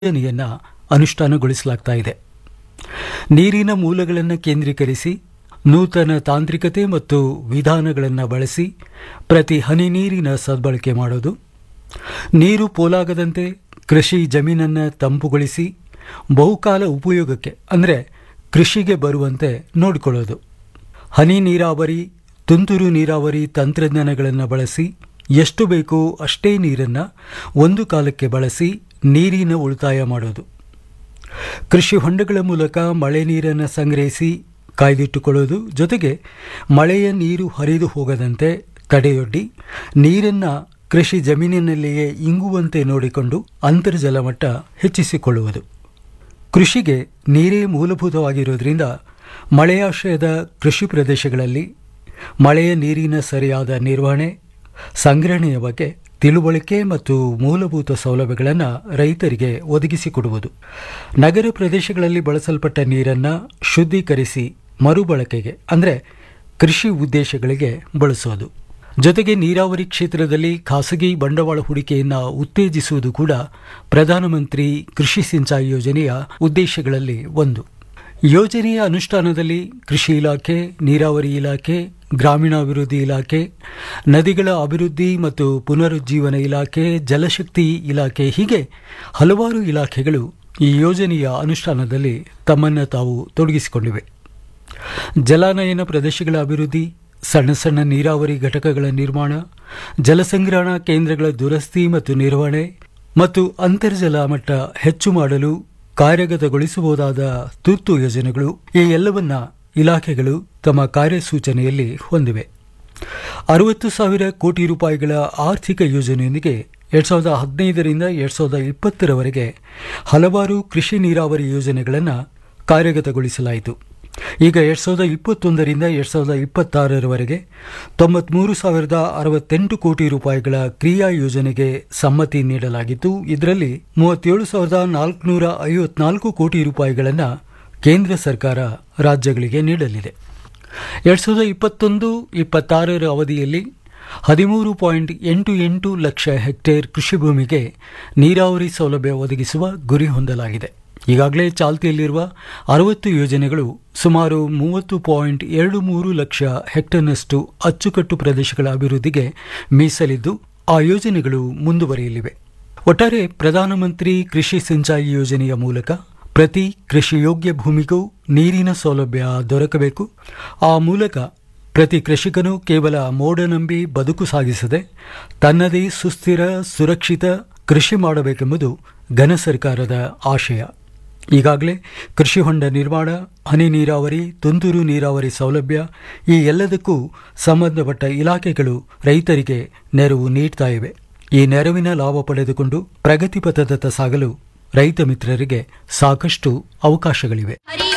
ಯೋಜನೆಯನ್ನು ಅನುಷ್ಠಾನಗೊಳಿಸಲಾಗ್ತಾ ಇದೆ ನೀರಿನ ಮೂಲಗಳನ್ನು ಕೇಂದ್ರೀಕರಿಸಿ ನೂತನ ತಾಂತ್ರಿಕತೆ ಮತ್ತು ವಿಧಾನಗಳನ್ನು ಬಳಸಿ ಪ್ರತಿ ಹನಿ ನೀರಿನ ಸದ್ಬಳಕೆ ಮಾಡೋದು ನೀರು ಪೋಲಾಗದಂತೆ ಕೃಷಿ ಜಮೀನನ್ನು ತಂಪುಗೊಳಿಸಿ ಬಹುಕಾಲ ಉಪಯೋಗಕ್ಕೆ ಅಂದರೆ ಕೃಷಿಗೆ ಬರುವಂತೆ ನೋಡಿಕೊಳ್ಳೋದು ಹನಿ ನೀರಾವರಿ ತುಂತುರು ನೀರಾವರಿ ತಂತ್ರಜ್ಞಾನಗಳನ್ನು ಬಳಸಿ ಎಷ್ಟು ಬೇಕೋ ಅಷ್ಟೇ ನೀರನ್ನು ಒಂದು ಕಾಲಕ್ಕೆ ಬಳಸಿ ನೀರಿನ ಉಳಿತಾಯ ಮಾಡೋದು ಕೃಷಿ ಹೊಂಡಗಳ ಮೂಲಕ ಮಳೆ ನೀರನ್ನು ಸಂಗ್ರಹಿಸಿ ಕಾಯ್ದಿಟ್ಟುಕೊಳ್ಳೋದು ಜೊತೆಗೆ ಮಳೆಯ ನೀರು ಹರಿದು ಹೋಗದಂತೆ ತಡೆಯೊಡ್ಡಿ ನೀರನ್ನು ಕೃಷಿ ಜಮೀನಿನಲ್ಲಿಯೇ ಇಂಗುವಂತೆ ನೋಡಿಕೊಂಡು ಅಂತರ್ಜಲ ಮಟ್ಟ ಹೆಚ್ಚಿಸಿಕೊಳ್ಳುವುದು ಕೃಷಿಗೆ ನೀರೇ ಮೂಲಭೂತವಾಗಿರುವುದರಿಂದ ಮಳೆಯಾಶ್ರಯದ ಕೃಷಿ ಪ್ರದೇಶಗಳಲ್ಲಿ ಮಳೆಯ ನೀರಿನ ಸರಿಯಾದ ನಿರ್ವಹಣೆ ಸಂಗ್ರಹಣೆಯ ಬಗ್ಗೆ ತಿಳುವಳಿಕೆ ಮತ್ತು ಮೂಲಭೂತ ಸೌಲಭ್ಯಗಳನ್ನು ರೈತರಿಗೆ ಒದಗಿಸಿಕೊಡುವುದು ನಗರ ಪ್ರದೇಶಗಳಲ್ಲಿ ಬಳಸಲ್ಪಟ್ಟ ನೀರನ್ನು ಶುದ್ಧೀಕರಿಸಿ ಮರುಬಳಕೆಗೆ ಅಂದರೆ ಕೃಷಿ ಉದ್ದೇಶಗಳಿಗೆ ಬಳಸೋದು ಜೊತೆಗೆ ನೀರಾವರಿ ಕ್ಷೇತ್ರದಲ್ಲಿ ಖಾಸಗಿ ಬಂಡವಾಳ ಹೂಡಿಕೆಯನ್ನು ಉತ್ತೇಜಿಸುವುದು ಕೂಡ ಪ್ರಧಾನಮಂತ್ರಿ ಕೃಷಿ ಸಿಂಚಾಯಿ ಯೋಜನೆಯ ಉದ್ದೇಶಗಳಲ್ಲಿ ಒಂದು ಯೋಜನೆಯ ಅನುಷ್ಠಾನದಲ್ಲಿ ಕೃಷಿ ಇಲಾಖೆ ನೀರಾವರಿ ಇಲಾಖೆ ಗ್ರಾಮೀಣಾಭಿವೃದ್ಧಿ ಇಲಾಖೆ ನದಿಗಳ ಅಭಿವೃದ್ಧಿ ಮತ್ತು ಪುನರುಜ್ಜೀವನ ಇಲಾಖೆ ಜಲಶಕ್ತಿ ಇಲಾಖೆ ಹೀಗೆ ಹಲವಾರು ಇಲಾಖೆಗಳು ಈ ಯೋಜನೆಯ ಅನುಷ್ಠಾನದಲ್ಲಿ ತಮ್ಮನ್ನು ತಾವು ತೊಡಗಿಸಿಕೊಂಡಿವೆ ಜಲಾನಯನ ಪ್ರದೇಶಗಳ ಅಭಿವೃದ್ಧಿ ಸಣ್ಣ ಸಣ್ಣ ನೀರಾವರಿ ಘಟಕಗಳ ನಿರ್ಮಾಣ ಜಲಸಂಗ್ರಹಣಾ ಕೇಂದ್ರಗಳ ದುರಸ್ತಿ ಮತ್ತು ನಿರ್ವಹಣೆ ಮತ್ತು ಅಂತರ್ಜಲ ಮಟ್ಟ ಹೆಚ್ಚು ಮಾಡಲು ಕಾರ್ಯಗತಗೊಳಿಸಬಹುದಾದ ತುರ್ತು ಯೋಜನೆಗಳು ಈ ಎಲ್ಲವನ್ನ ಇಲಾಖೆಗಳು ತಮ್ಮ ಕಾರ್ಯಸೂಚನೆಯಲ್ಲಿ ಹೊಂದಿವೆ ಅರವತ್ತು ಸಾವಿರ ಕೋಟಿ ರೂಪಾಯಿಗಳ ಆರ್ಥಿಕ ಯೋಜನೆಯೊಂದಿಗೆ ಎರಡ್ ಸಾವಿರದ ಹದಿನೈದರಿಂದ ಎರಡ್ ಸಾವಿರದ ಇಪ್ಪತ್ತರವರೆಗೆ ಹಲವಾರು ಕೃಷಿ ನೀರಾವರಿ ಯೋಜನೆಗಳನ್ನು ಕಾರ್ಯಗತಗೊಳಿಸಲಾಯಿತು ಈಗ ಎರಡ್ ಸಾವಿರದ ಇಪ್ಪತ್ತೊಂದರಿಂದ ಎರಡ್ ಸಾವಿರದ ಇಪ್ಪತ್ತಾರರವರೆಗೆ ತೊಂಬತ್ಮೂರು ಸಾವಿರದ ಅರವತ್ತೆಂಟು ಕೋಟಿ ರೂಪಾಯಿಗಳ ಕ್ರಿಯಾ ಯೋಜನೆಗೆ ಸಮ್ಮತಿ ನೀಡಲಾಗಿದ್ದು ಇದರಲ್ಲಿ ಮೂವತ್ತೇಳು ಸಾವಿರದ ನಾಲ್ಕುನೂರ ಐವತ್ನಾಲ್ಕು ಕೋಟಿ ರೂಪಾಯಿಗಳನ್ನು ಕೇಂದ್ರ ಸರ್ಕಾರ ರಾಜ್ಯಗಳಿಗೆ ನೀಡಲಿದೆ ಎರಡ್ ಸಾವಿರದ ಇಪ್ಪತ್ತೊಂದು ಇಪ್ಪತ್ತಾರರ ಅವಧಿಯಲ್ಲಿ ಹದಿಮೂರು ಪಾಯಿಂಟ್ ಎಂಟು ಎಂಟು ಲಕ್ಷ ಹೆಕ್ಟೇರ್ ಕೃಷಿ ಭೂಮಿಗೆ ನೀರಾವರಿ ಸೌಲಭ್ಯ ಒದಗಿಸುವ ಗುರಿ ಹೊಂದಲಾಗಿದೆ ಈಗಾಗಲೇ ಚಾಲ್ತಿಯಲ್ಲಿರುವ ಅರವತ್ತು ಯೋಜನೆಗಳು ಸುಮಾರು ಮೂವತ್ತು ಪಾಯಿಂಟ್ ಎರಡು ಮೂರು ಲಕ್ಷ ಹೆಕ್ಟರ್ನಷ್ಟು ಅಚ್ಚುಕಟ್ಟು ಪ್ರದೇಶಗಳ ಅಭಿವೃದ್ಧಿಗೆ ಮೀಸಲಿದ್ದು ಆ ಯೋಜನೆಗಳು ಮುಂದುವರಿಯಲಿವೆ ಒಟ್ಟಾರೆ ಪ್ರಧಾನಮಂತ್ರಿ ಕೃಷಿ ಸಿಂಚಾಯಿ ಯೋಜನೆಯ ಮೂಲಕ ಪ್ರತಿ ಕೃಷಿಯೋಗ್ಯ ಭೂಮಿಗೂ ನೀರಿನ ಸೌಲಭ್ಯ ದೊರಕಬೇಕು ಆ ಮೂಲಕ ಪ್ರತಿ ಕೃಷಿಕನು ಕೇವಲ ಮೋಡ ನಂಬಿ ಬದುಕು ಸಾಗಿಸದೆ ತನ್ನದೇ ಸುಸ್ಥಿರ ಸುರಕ್ಷಿತ ಕೃಷಿ ಮಾಡಬೇಕೆಂಬುದು ಘನ ಸರ್ಕಾರದ ಆಶಯ ಈಗಾಗಲೇ ಕೃಷಿ ಹೊಂಡ ನಿರ್ಮಾಣ ಹನಿ ನೀರಾವರಿ ತುಂತುರು ನೀರಾವರಿ ಸೌಲಭ್ಯ ಈ ಎಲ್ಲದಕ್ಕೂ ಸಂಬಂಧಪಟ್ಟ ಇಲಾಖೆಗಳು ರೈತರಿಗೆ ನೆರವು ನೀಡ್ತಾ ಇವೆ ಈ ನೆರವಿನ ಲಾಭ ಪಡೆದುಕೊಂಡು ಪ್ರಗತಿ ಪಥದತ್ತ ಸಾಗಲು ರೈತ ಮಿತ್ರರಿಗೆ ಸಾಕಷ್ಟು ಅವಕಾಶಗಳಿವೆ ಹರಿ